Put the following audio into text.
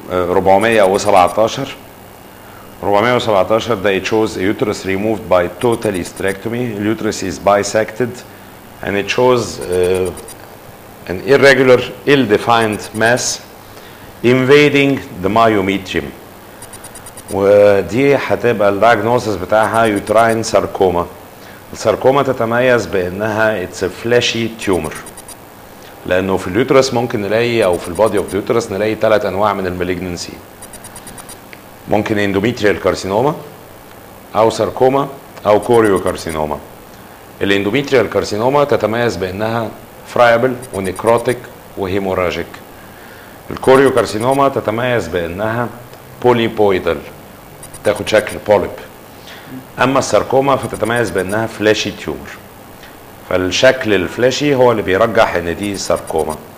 417 417 ده it shows a uterus removed by total hysterectomy uterus is bisected and it shows uh, an irregular ill-defined mass invading the myometrium ودي هتبقى الدايجنوسيس بتاعها يوتراين ساركوما الساركوما تتميز بانها اتس فلاشي تيومر لانه في اليوترس ممكن نلاقي او في البادي اوف اليوترس نلاقي ثلاث انواع من المالجنسي ممكن اندوميتريال كارسينوما او ساركوما او كوريو كارسينوما الاندوميتريال كارسينوما تتميز بانها فرايبل ونيكروتيك وهيموراجيك الكوريو كارسينوما تتميز بانها بوليبويدال تاخد شكل بوليب اما الساركوما فتتميز بانها فلاشي تيومر فالشكل الفلاشي هو اللي بيرجح ان دي ساركوما